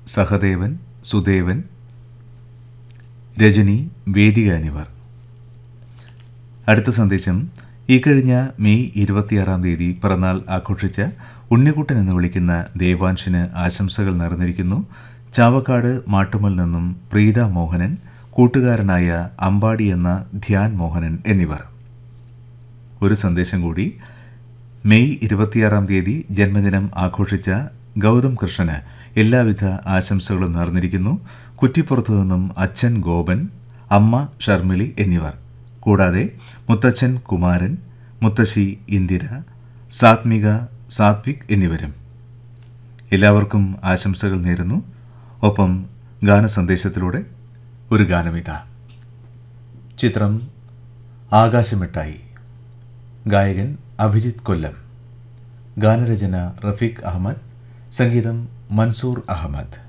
സഹദേവൻ സുദേവൻ രജനി വേദിക എന്നിവർ അടുത്ത സന്ദേശം ഈ കഴിഞ്ഞ മെയ് ഇരുപത്തിയാറാം തീയതി പിറന്നാൾ ആഘോഷിച്ച ഉണ്ണിക്കുട്ടൻ എന്ന് വിളിക്കുന്ന ദേവാൻഷിന് ആശംസകൾ നേർന്നിരിക്കുന്നു ചാവക്കാട് മാട്ടുമൽ നിന്നും പ്രീത മോഹനൻ കൂട്ടുകാരനായ അമ്പാടി എന്ന ധ്യാൻ മോഹനൻ എന്നിവർ ഒരു സന്ദേശം കൂടി മെയ് ഇരുപത്തിയാറാം തീയതി ജന്മദിനം ആഘോഷിച്ച ഗൗതം കൃഷ്ണന് എല്ലാവിധ ആശംസകളും നേർന്നിരിക്കുന്നു കുറ്റിപ്പുറത്തു നിന്നും അച്ഛൻ ഗോപൻ അമ്മ ഷർമിളി എന്നിവർ കൂടാതെ മുത്തച്ഛൻ കുമാരൻ മുത്തശ്ശി ഇന്ദിര സാത്മിക സാത്വിക് എന്നിവരും എല്ലാവർക്കും ആശംസകൾ നേരുന്നു ഒപ്പം ഗാനസന്ദേശത്തിലൂടെ ഒരു ഗാനമിത ചിത്രം ആകാശമിട്ടായി ഗായകൻ അഭിജിത്ത് കൊല്ലം ഗാനരചന റഫീഖ് അഹമ്മദ് സംഗീതം മൻസൂർ അഹമ്മദ്